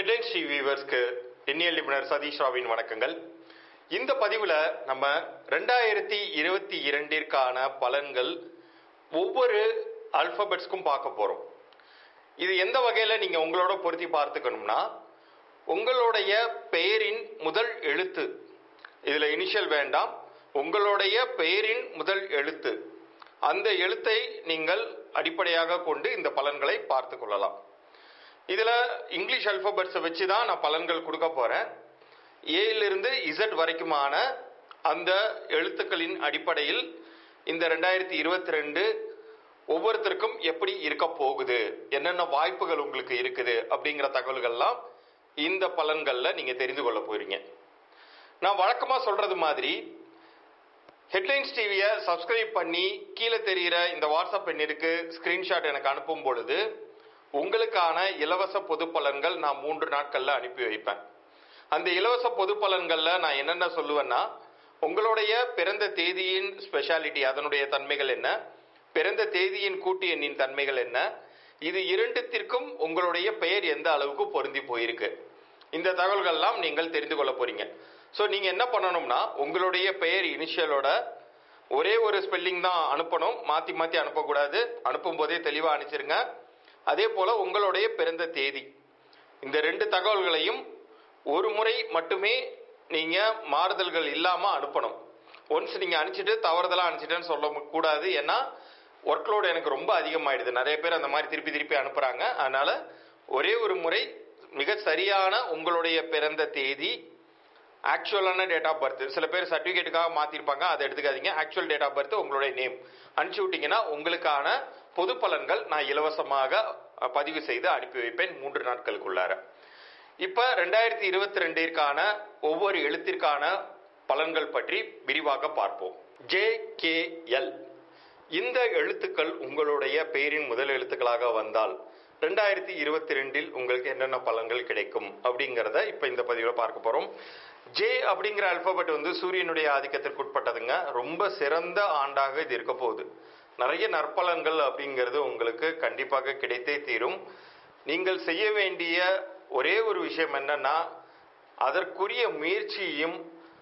headlines TV வியூவர்ஸ்க்கு எண்ணியல் நிபுணர் சதீஷ் ராவின் வணக்கங்கள் இந்த பதிவில் நம்ம ரெண்டாயிரத்தி இருபத்தி இரண்டிற்கான பலன்கள் ஒவ்வொரு அல்பபெட்ஸ்க்கும் பார்க்க போகிறோம் இது எந்த வகையில் நீங்கள் உங்களோட பொருத்தி பார்த்துக்கணும்னா உங்களுடைய பெயரின் முதல் எழுத்து இதில் இனிஷியல் வேண்டாம் உங்களுடைய பெயரின் முதல் எழுத்து அந்த எழுத்தை நீங்கள் அடிப்படையாக கொண்டு இந்த பலன்களை பார்த்து கொள்ளலாம் இதில் இங்கிலீஷ் அல்பபெட்ஸை வச்சு தான் நான் பலன்கள் கொடுக்க போகிறேன் ஏயிலிருந்து இசட் வரைக்குமான அந்த எழுத்துக்களின் அடிப்படையில் இந்த ரெண்டாயிரத்தி இருபத்தி ரெண்டு ஒவ்வொருத்தருக்கும் எப்படி இருக்க போகுது என்னென்ன வாய்ப்புகள் உங்களுக்கு இருக்குது அப்படிங்கிற தகவல்கள்லாம் இந்த பலன்களில் நீங்கள் தெரிந்து கொள்ள போறீங்க நான் வழக்கமாக சொல்கிறது மாதிரி ஹெட்லைன்ஸ் டிவியை சப்ஸ்கிரைப் பண்ணி கீழே தெரிகிற இந்த வாட்ஸ்அப் எண்ணிற்கு ஸ்க்ரீன்ஷாட் எனக்கு அனுப்பும் பொழுது உங்களுக்கான இலவச பொது பலன்கள் நான் மூன்று நாட்களில் அனுப்பி வைப்பேன் அந்த இலவச பொது பலன்களில் நான் என்னென்ன சொல்லுவேன்னா உங்களுடைய பிறந்த தேதியின் ஸ்பெஷாலிட்டி அதனுடைய தன்மைகள் என்ன பிறந்த தேதியின் கூட்டு எண்ணின் தன்மைகள் என்ன இது இரண்டுத்திற்கும் உங்களுடைய பெயர் எந்த அளவுக்கு பொருந்தி போயிருக்கு இந்த தகவல்கள்லாம் நீங்கள் தெரிந்து கொள்ள போறீங்க ஸோ நீங்கள் என்ன பண்ணணும்னா உங்களுடைய பெயர் இனிஷியலோட ஒரே ஒரு ஸ்பெல்லிங் தான் அனுப்பணும் மாற்றி மாற்றி அனுப்பக்கூடாது அனுப்பும் போதே தெளிவாக அனுப்பிச்சிருங்க அதே போல் உங்களுடைய பிறந்த தேதி இந்த ரெண்டு தகவல்களையும் ஒரு முறை மட்டுமே நீங்கள் மாறுதல்கள் இல்லாமல் அனுப்பணும் ஒன்ஸ் நீங்கள் அனுப்பிச்சிட்டு தவறுதலாக அனுப்பிச்சிட்டேன்னு சொல்லக்கூடாது ஏன்னா ஒர்க்லோடு எனக்கு ரொம்ப அதிகமாயிடுது நிறைய பேர் அந்த மாதிரி திருப்பி திருப்பி அனுப்புகிறாங்க அதனால் ஒரே ஒரு முறை மிக சரியான உங்களுடைய பிறந்த தேதி ஆக்சுவலான டேட் ஆஃப் பர்த் சில பேர் சர்டிஃபிகேட்டுக்காக மாற்றிருப்பாங்க அதை எடுத்துக்காதீங்க ஆக்சுவல் டேட் ஆஃப் பர்த் உங்களுடைய நேம் அனுப்பிச்சி விட்டீங்கன்னா உங்களுக்கான பொது பலன்கள் நான் இலவசமாக பதிவு செய்து அனுப்பி வைப்பேன் மூன்று நாட்களுக்குள்ளார இப்போ ரெண்டாயிரத்தி இருபத்தி ரெண்டிற்கான ஒவ்வொரு எழுத்திற்கான பலன்கள் பற்றி விரிவாக பார்ப்போம் ஜே கே எல் இந்த எழுத்துக்கள் உங்களுடைய பெயரின் முதல் எழுத்துக்களாக வந்தால் ரெண்டாயிரத்தி இருபத்தி ரெண்டில் உங்களுக்கு என்னென்ன பலன்கள் கிடைக்கும் அப்படிங்கிறத இப்போ இந்த பதிவில் பார்க்க போகிறோம் ஜே அப்படிங்கிற அல்பபெட் வந்து சூரியனுடைய ஆதிக்கத்திற்கு உட்பட்டதுங்க ரொம்ப சிறந்த ஆண்டாக இது இருக்க போகுது நிறைய நற்பலன்கள் அப்படிங்கிறது உங்களுக்கு கண்டிப்பாக கிடைத்தே தீரும் நீங்கள் செய்ய வேண்டிய ஒரே ஒரு விஷயம் என்னன்னா அதற்குரிய முயற்சியையும்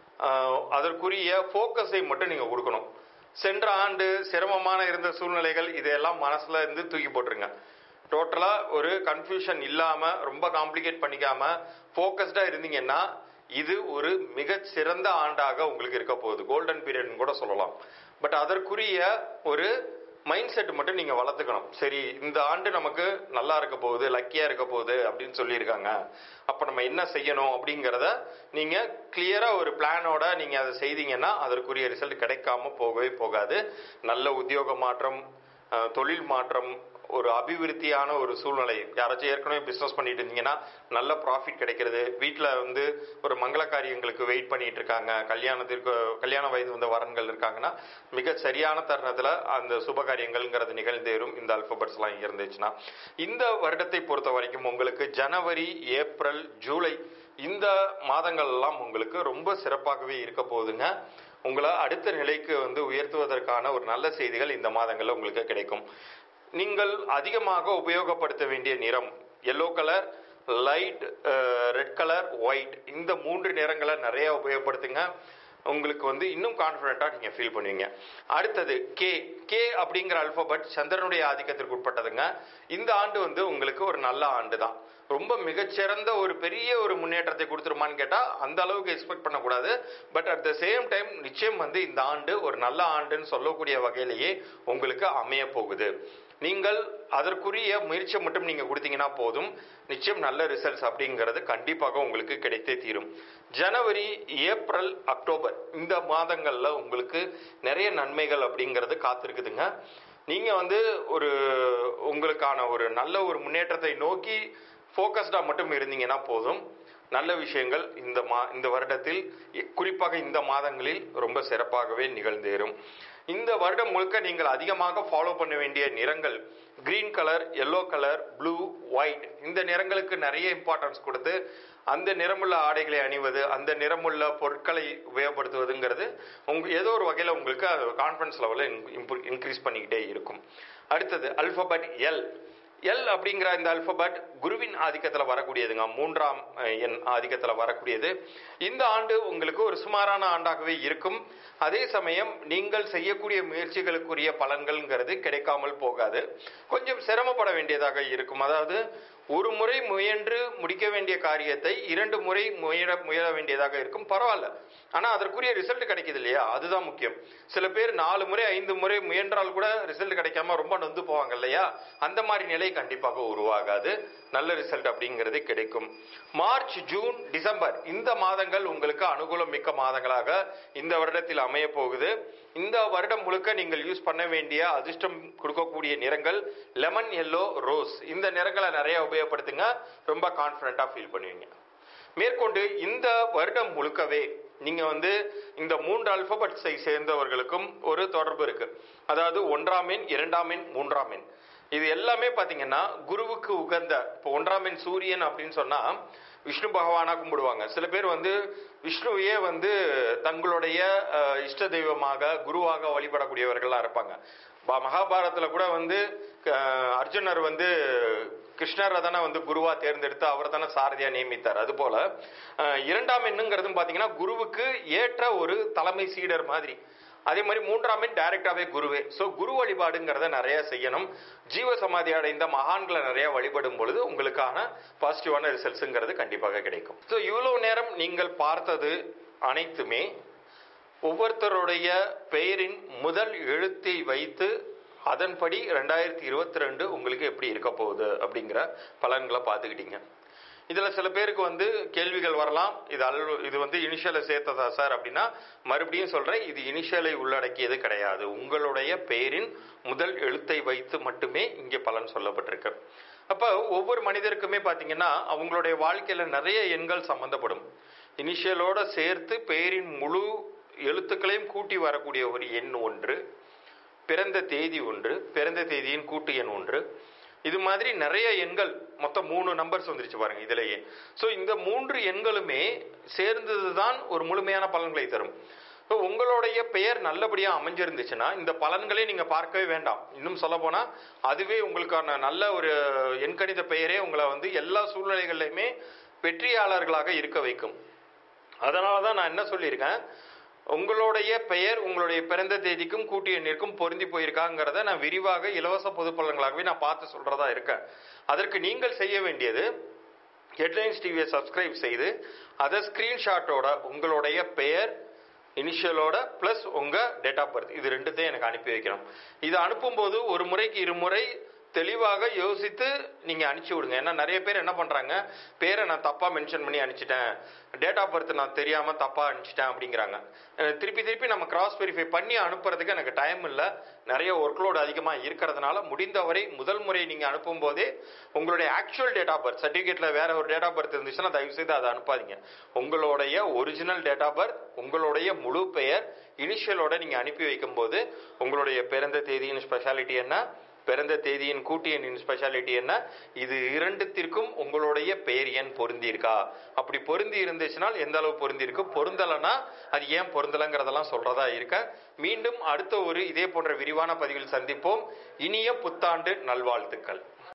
அதற்குரிய ஃபோக்கஸை மட்டும் நீங்கள் கொடுக்கணும் சென்ற ஆண்டு சிரமமான இருந்த சூழ்நிலைகள் இதையெல்லாம் மனசில் இருந்து தூக்கி போட்டுருங்க டோட்டலாக ஒரு கன்ஃபியூஷன் இல்லாமல் ரொம்ப காம்ப்ளிகேட் பண்ணிக்காமல் ஃபோக்கஸ்டாக இருந்தீங்கன்னா இது ஒரு மிக சிறந்த ஆண்டாக உங்களுக்கு இருக்க போகுது கோல்டன் பீரியட்னு கூட சொல்லலாம் பட் அதற்குரிய ஒரு மைண்ட் செட் மட்டும் நீங்கள் வளர்த்துக்கணும் சரி இந்த ஆண்டு நமக்கு நல்லா இருக்க போகுது லக்கியாக இருக்க போகுது அப்படின்னு சொல்லியிருக்காங்க அப்போ நம்ம என்ன செய்யணும் அப்படிங்கிறத நீங்கள் கிளியராக ஒரு பிளானோட நீங்கள் அதை செய்தீங்கன்னா அதற்குரிய ரிசல்ட் கிடைக்காம போகவே போகாது நல்ல உத்தியோக மாற்றம் தொழில் மாற்றம் ஒரு அபிவிருத்தியான ஒரு சூழ்நிலை யாராச்சும் ஏற்கனவே பிஸ்னஸ் பண்ணிட்டு இருந்தீங்கன்னா நல்ல ப்ராஃபிட் கிடைக்கிறது வீட்டில் வந்து ஒரு மங்கள காரியங்களுக்கு வெயிட் பண்ணிட்டு இருக்காங்க கல்யாணத்திற்கு கல்யாண வயது வந்த வரன்கள் இருக்காங்கன்னா மிக சரியான தருணத்தில் அந்த சுப காரியங்கள்ங்கிறது நிகழ்ந்தேறும் இந்த அல்பபெட்ஸ்லாம் இருந்துச்சுன்னா இந்த வருடத்தை பொறுத்த வரைக்கும் உங்களுக்கு ஜனவரி ஏப்ரல் ஜூலை இந்த மாதங்கள்லாம் உங்களுக்கு ரொம்ப சிறப்பாகவே இருக்க போகுதுங்க உங்களை அடுத்த நிலைக்கு வந்து உயர்த்துவதற்கான ஒரு நல்ல செய்திகள் இந்த மாதங்களில் உங்களுக்கு கிடைக்கும் நீங்கள் அதிகமாக உபயோகப்படுத்த வேண்டிய நிறம் yellow colour light red colour white இந்த மூன்று நிறங்களை நிறைய உபயோகப்படுத்துங்க உங்களுக்கு வந்து இன்னும் கான்ஃபிடென்ட்டாக நீங்கள் ஃபீல் பண்ணுவீங்க அடுத்தது கே கே அப்படிங்கிற அல்பபெட் சந்திரனுடைய ஆதிக்கத்திற்கு உட்பட்டதுங்க இந்த ஆண்டு வந்து உங்களுக்கு ஒரு நல்ல ஆண்டு தான் ரொம்ப மிகச்சிறந்த ஒரு பெரிய ஒரு முன்னேற்றத்தை கொடுத்துருமான்னு கேட்டால் அந்த அளவுக்கு எக்ஸ்பெக்ட் பண்ணக்கூடாது but at the same time நிச்சயம் வந்து இந்த ஆண்டு ஒரு நல்ல ஆண்டுன்னு சொல்லக்கூடிய வகையிலேயே உங்களுக்கு அமைய போகுது நீங்கள் அதற்குரிய முயற்சியை மட்டும் நீங்கள் கொடுத்தீங்கன்னா போதும் நிச்சயம் நல்ல ரிசல்ட்ஸ் அப்படிங்கிறது கண்டிப்பாக உங்களுக்கு கிடைத்தே தீரும் ஜனவரி ஏப்ரல் அக்டோபர் இந்த மாதங்களில் உங்களுக்கு நிறைய நன்மைகள் அப்படிங்கிறது காத்திருக்குதுங்க நீங்கள் வந்து ஒரு உங்களுக்கான ஒரு நல்ல ஒரு முன்னேற்றத்தை நோக்கி ஃபோக்கஸ்டாக மட்டும் இருந்தீங்கன்னா போதும் நல்ல விஷயங்கள் இந்த மா இந்த வருடத்தில் குறிப்பாக இந்த மாதங்களில் ரொம்ப சிறப்பாகவே நிகழ்ந்தேறும் இந்த வருடம் முழுக்க நீங்கள் அதிகமாக ஃபாலோ பண்ண வேண்டிய நிறங்கள் green colour yellow colour blue white இந்த நிறங்களுக்கு நிறைய இம்பார்ட்டன்ஸ் கொடுத்து அந்த நிறமுள்ள ஆடைகளை அணிவது அந்த நிறமுள்ள பொருட்களை உபயோகப்படுத்துவதுங்கிறது உங்க ஏதோ ஒரு வகையில் உங்களுக்கு கான்ஃபிடன்ஸ் லெவலில் இன்க்ரீஸ் பண்ணிக்கிட்டே இருக்கும் அடுத்தது அல்பபெட் எல் எல் அப்படிங்கிற இந்த அல்பபெட் குருவின் ஆதிக்கத்தில் வரக்கூடியதுங்க மூன்றாம் அஹ், எண் ஆதிக்கத்தில் வரக்கூடியது இந்த ஆண்டு உங்களுக்கு ஒரு சுமாரான ஆண்டாகவே இருக்கும் அதே சமயம் நீங்கள் செய்யக்கூடிய முயற்சிகளுக்குரிய பலன்கள்ங்கிறது கிடைக்காமல் போகாது கொஞ்சம் சிரமப்பட வேண்டியதாக இருக்கும் அதாவது ஒரு முறை முயன்று முடிக்க வேண்டிய காரியத்தை இரண்டு முறை முயல முயல வேண்டியதாக இருக்கும் பரவாயில்ல ஆனா அதற்குரிய ரிசல்ட் கிடைக்குது இல்லையா அதுதான் முக்கியம் சில பேர் நாலு முறை ஐந்து முறை முயன்றால் கூட ரிசல்ட் கிடைக்காம ரொம்ப நொந்து போவாங்க இல்லையா அந்த மாதிரி நிலை கண்டிப்பாக உருவாகாது நல்ல ரிசல்ட் அப்படிங்கிறது கிடைக்கும் மார்ச் ஜூன் டிசம்பர் இந்த மாதங்கள் உங்களுக்கு அனுகூலம் மிக்க மாதங்களாக இந்த வருடத்தில் அமைய போகுது இந்த வருடம் முழுக்க நீங்கள் யூஸ் பண்ண வேண்டிய அதிர்ஷ்டம் கொடுக்கக்கூடிய நிறங்கள் லெமன் எல்லோ ரோஸ் இந்த நிறங்களை நிறைய உபயோகப்படுத்துங்க ரொம்ப கான்ஃபிடண்டா ஃபீல் பண்ணுவீங்க மேற்கொண்டு இந்த வருடம் முழுக்கவே நீங்க வந்து இந்த மூன்று அல்பபெட்ஸை சேர்ந்தவர்களுக்கும் ஒரு தொடர்பு இருக்கு அதாவது ஒன்றாம் எண் இரண்டாம் எண் மூன்றாம் எண் இது எல்லாமே பாத்தீங்கன்னா குருவுக்கு உகந்த இப்போ ஒன்றாம் எண் சூரியன் அப்படின்னு சொன்னா விஷ்ணு பகவானா கும்பிடுவாங்க சில பேர் வந்து விஷ்ணுவையே வந்து தங்களுடைய அஹ், இஷ்ட தெய்வமாக குருவாக வழிபடக்கூடியவர்கள்லாம் இருப்பாங்க ப- மகாபாரதத்துல கூட வந்து அஹ், அர்ஜுனர் வந்து கிருஷ்ணரை தானே வந்து குருவா தேர்ந்தெடுத்து அவர் தானே சாரதியா நியமித்தார் அது போல அஹ், இரண்டாம் எண்ணுங்கிறதும் பாத்தீங்கன்னா குருவுக்கு ஏற்ற ஒரு தலைமை சீடர் மாதிரி அதே மாதிரி மூன்றாம் எண் டைரக்டாவே குருவே ஸோ குரு வழிபாடுங்கிறத நிறைய செய்யணும் ஜீவ சமாதி அடைந்த மகான்களை நிறைய வழிபடும் பொழுது உங்களுக்கான பாசிட்டிவான ரிசல்ட்ஸுங்கிறது கண்டிப்பாக கிடைக்கும் ஸோ இவ்வளவு நேரம் நீங்கள் பார்த்தது அனைத்துமே ஒவ்வொருத்தருடைய பெயரின் முதல் எழுத்தை வைத்து அதன்படி ரெண்டாயிரத்தி இருபத்தி ரெண்டு உங்களுக்கு எப்படி இருக்க போகுது அப்படிங்கிற பலன்களை பார்த்துக்கிட்டீங்க இதுல சில பேருக்கு வந்து கேள்விகள் வரலாம் இது அல் இது வந்து இனிஷியலை சேர்த்ததா சார் அப்படின்னா மறுபடியும் சொல்றேன் இது இனிஷியலை உள்ளடக்கியது கிடையாது உங்களுடைய பெயரின் முதல் எழுத்தை வைத்து மட்டுமே இங்கே பலன் சொல்லப்பட்டிருக்கு அப்ப ஒவ்வொரு மனிதருக்குமே பாத்தீங்கன்னா அவங்களுடைய வாழ்க்கையில நிறைய எண்கள் சம்பந்தப்படும் இனிஷியலோட சேர்த்து பெயரின் முழு எழுத்துக்களையும் கூட்டி வரக்கூடிய ஒரு எண் ஒன்று பிறந்த தேதி ஒன்று பிறந்த தேதியின் கூட்டு எண் ஒன்று இது மாதிரி நிறைய எண்கள் மொத்தம் மூணு நம்பர்ஸ் வந்துருச்சு பாருங்க இதுலயே ஸோ இந்த மூன்று எண்களுமே சேர்ந்ததுதான் ஒரு முழுமையான பலன்களை தரும் ஸோ உங்களுடைய பெயர் நல்லபடியா அமைஞ்சிருந்துச்சுன்னா இந்த பலன்களே நீங்க பார்க்கவே வேண்டாம் இன்னும் சொல்ல போனா அதுவே உங்களுக்கான நல்ல ஒரு எண்கணித பெயரே உங்களை வந்து எல்லா சூழ்நிலைகள்லையுமே வெற்றியாளர்களாக இருக்க வைக்கும் அதனால தான் நான் என்ன சொல்லியிருக்கேன் உங்களுடைய பெயர் உங்களுடைய பிறந்த தேதிக்கும் கூட்டு எண்ணிற்கும் பொருந்தி போயிருக்காங்கிறத நான் விரிவாக இலவச பொது பலன்களாகவே நான் பார்த்து சொல்றதா இருக்கேன் அதற்கு நீங்கள் செய்ய வேண்டியது ஹெட்லைன்ஸ் டிவியை சப்ஸ்கிரைப் செய்து அதை ஸ்கிரீன்ஷாட்டோட உங்களுடைய பெயர் இனிஷியலோட ப்ளஸ் உங்க டேட் ஆஃப் பர்த் இது ரெண்டுத்தையும் எனக்கு அனுப்பி வைக்கணும் இது அனுப்பும்போது ஒரு முறைக்கு இருமுறை தெளிவாக யோசித்து நீங்க அனுப்பிச்சு விடுங்க ஏன்னா நிறைய பேர் என்ன பண்றாங்க பேரை நான் தப்பா மென்ஷன் பண்ணி அனுப்பிச்சிட்டேன் டேட் ஆஃப் பர்த் நான் தெரியாம தப்பா அனுப்பிச்சிட்டேன் அப்படிங்கிறாங்க அஹ் திருப்பி திருப்பி நம்ம கிராஸ் வெரிஃபை பண்ணி அனுப்புறதுக்கு எனக்கு டைம் இல்லை நிறைய ஒர்க் லோடு அதிகமா இருக்கிறதுனால முடிந்தவரை முதல் முறை நீங்க அனுப்பும் போதே உங்களுடைய ஆக்சுவல் டேட் ஆஃப் பர்த் சர்டிஃபிகேட்ல வேற ஒரு டேட் ஆஃப் பர்த் இருந்துச்சுன்னா தயவு செய்து அதை அனுப்பாதீங்க உங்களுடைய ஒரிஜினல் டேட் ஆஃப் பர்த் உங்களுடைய முழு பெயர் இனிஷியலோட நீங்க அனுப்பி வைக்கும் போது உங்களுடைய பிறந்த தேதியின் ஸ்பெஷாலிட்டி என்ன பிறந்த தேதியின் கூட்டு எண்ணின் ஸ்பெஷாலிட்டி என்ன இது இரண்டுத்திற்கும் உங்களுடைய பெயர் எண் பொருந்தி இருக்கா அப்படி பொருந்தி இருந்துச்சுனால் எந்த அளவு பொருந்தி இருக்கு பொருந்தலைன்னா அது ஏன் பொருந்தலைங்கிறதெல்லாம் சொல்றதா இருக்க மீண்டும் அடுத்த ஒரு இதே போன்ற விரிவான பதிவில் சந்திப்போம் இனிய புத்தாண்டு நல்வாழ்த்துக்கள்